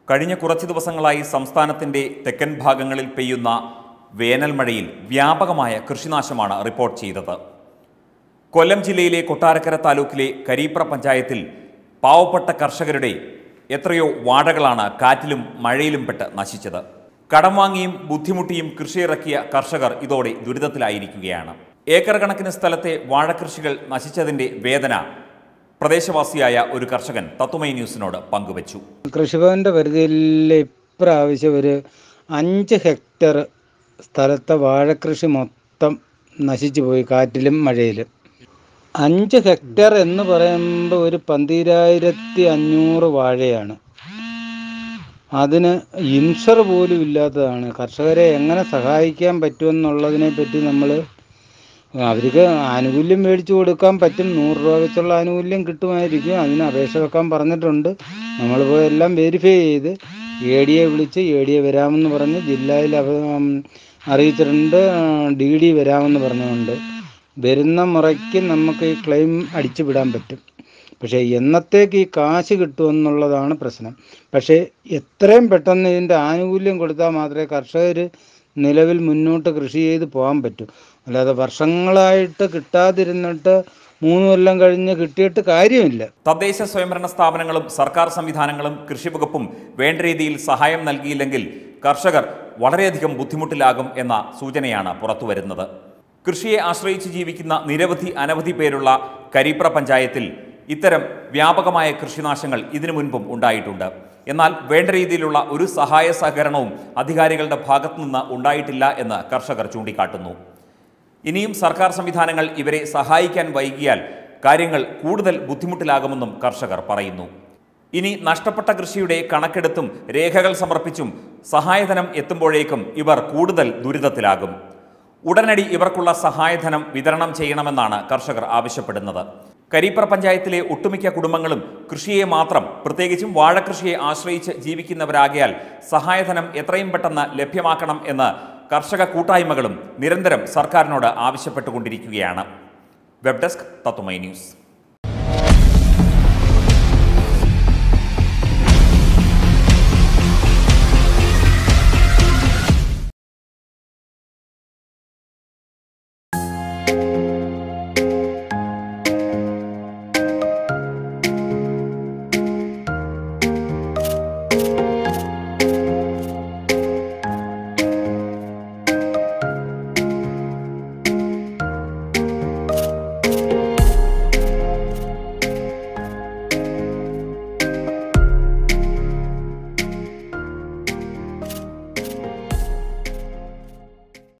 കഴിഞ്ഞ കുറച്ച് ദിവസങ്ങളായി സംസ്ഥാനത്തിന്റെ തെക്കൻ ഭാഗങ്ങളിൽ പെയ്യുന്ന വേനൽ മഴയിൽ വ്യാപകമായ കൃഷിനാശമാണ് റിപ്പോർട്ട് ചെയ്തത് കൊല്ലം ജില്ലയിലെ കൊട്ടാരക്കര താലൂക്കിലെ കരീപ്ര പഞ്ചായത്തിൽ പാവപ്പെട്ട കർഷകരുടെ എത്രയോ വാഴകളാണ് കാറ്റിലും മഴയിലും പെട്ട് നശിച്ചത് കടം വാങ്ങിയും ബുദ്ധിമുട്ടിയും കൃഷിയിറക്കിയ കർഷകർ ഇതോടെ ദുരിതത്തിലായിരിക്കുകയാണ് ഏക്കർ കണക്കിന് സ്ഥലത്തെ വാഴകൃഷികൾ നശിച്ചതിന്റെ വേദന പ്രദേശവാസിയായ ഒരു കർഷകൻ തത്തുമൈ ന്യൂസിനോട് പങ്കുവച്ചു കൃഷിഭവൻ്റെ പരിധിയിൽ ഇപ്രാവശ്യം ഒരു അഞ്ച് ഹെക്ടർ സ്ഥലത്തെ വാഴക്കൃഷി മൊത്തം നശിച്ചു പോയി കാറ്റിലും മഴയിലും അഞ്ച് ഹെക്ടർ എന്ന് പറയുമ്പോൾ ഒരു പന്തിരായിരത്തി അഞ്ഞൂറ് വാഴയാണ് അതിന് ഇൻഷർ പോലും ഇല്ലാത്തതാണ് കർഷകരെ എങ്ങനെ സഹായിക്കാൻ പറ്റുമെന്നുള്ളതിനെ പറ്റി നമ്മൾ അവർക്ക് ആനുകൂല്യം മേടിച്ചു കൊടുക്കാൻ പറ്റും നൂറ് രൂപ വെച്ചുള്ള ആനുകൂല്യം കിട്ടുമായിരിക്കും അതിന് അപേക്ഷ വെക്കാൻ പറഞ്ഞിട്ടുണ്ട് നമ്മൾ പോയി എല്ലാം വെരിഫൈ ചെയ്ത് എ ഡി എ വിളിച്ച് എ ഡി എ വരാമെന്ന് പറഞ്ഞ് ജില്ലയിൽ അവ- ഉം, അറിയിച്ചിട്ടുണ്ട് ഡി ഡി വരാമെന്ന് പറഞ്ഞുകൊണ്ട് വരുന്ന മുറയ്ക്ക് നമുക്ക് ഈ ക്ലെയിം അടിച്ചു വിടാൻ പറ്റും പക്ഷേ എന്നത്തേക്ക് ഈ കാശ് കിട്ടുമെന്നുള്ളതാണ് പ്രശ്നം പക്ഷേ എത്രയും പെട്ടെന്ന് ഇതിൻ്റെ ആനുകൂല്യം കൊടുത്താൽ മാത്രമേ കർഷകർ നിലവിൽ മുന്നോട്ട് കൃഷി ചെയ്ത് പോകാൻ പറ്റൂ അല്ലാതെ വർഷങ്ങളായിട്ട് കിട്ടാതിരുന്നിട്ട് മൂന്ന് കൊല്ലം കഴിഞ്ഞ് കിട്ടിയിട്ട് കാര്യമില്ല തദ്ദേശ സ്വയംഭരണ സ്ഥാപനങ്ങളും സർക്കാർ സംവിധാനങ്ങളും കൃഷിവകുപ്പും വേണ്ട രീതിയിൽ സഹായം നൽകിയില്ലെങ്കിൽ കർഷകർ വളരെയധികം ബുദ്ധിമുട്ടിലാകും എന്ന സൂചനയാണ് പുറത്തുവരുന്നത് കൃഷിയെ ആശ്രയിച്ച് ജീവിക്കുന്ന നിരവധി അനവധി പേരുള്ള കരീപ്ര പഞ്ചായത്തിൽ ഇത്തരം വ്യാപകമായ കൃഷിനാശങ്ങൾ ഇതിനു മുൻപും ഉണ്ടായിട്ടുണ്ട് എന്നാൽ വേണ്ട രീതിയിലുള്ള ഒരു സഹായ സഹകരണവും അധികാരികളുടെ ഭാഗത്തു നിന്ന് ഉണ്ടായിട്ടില്ല എന്ന് കർഷകർ ചൂണ്ടിക്കാട്ടുന്നു ഇനിയും സർക്കാർ സംവിധാനങ്ങൾ ഇവരെ സഹായിക്കാൻ വൈകിയാൽ കാര്യങ്ങൾ കൂടുതൽ ബുദ്ധിമുട്ടിലാകുമെന്നും കർഷകർ പറയുന്നു ഇനി നഷ്ടപ്പെട്ട കൃഷിയുടെ കണക്കെടുത്തും രേഖകൾ സമർപ്പിച്ചും സഹായധനം എത്തുമ്പോഴേക്കും ഇവർ കൂടുതൽ ദുരിതത്തിലാകും ഉടനടി ഇവർക്കുള്ള സഹായധനം വിതരണം ചെയ്യണമെന്നാണ് കർഷകർ ആവശ്യപ്പെടുന്നത് കരീപ്ര പഞ്ചായത്തിലെ ഒട്ടുമിക്ക കുടുംബങ്ങളും കൃഷിയെ മാത്രം പ്രത്യേകിച്ചും വാഴകൃഷിയെ ആശ്രയിച്ച് ജീവിക്കുന്നവരാകയാൽ സഹായധനം എത്രയും പെട്ടെന്ന് ലഭ്യമാക്കണം എന്ന് കർഷക കൂട്ടായ്മകളും നിരന്തരം സർക്കാരിനോട് ആവശ്യപ്പെട്ടുകൊണ്ടിരിക്കുകയാണ് വെബ് ഡെസ്ക് തത്തുമൈ ന്യൂസ്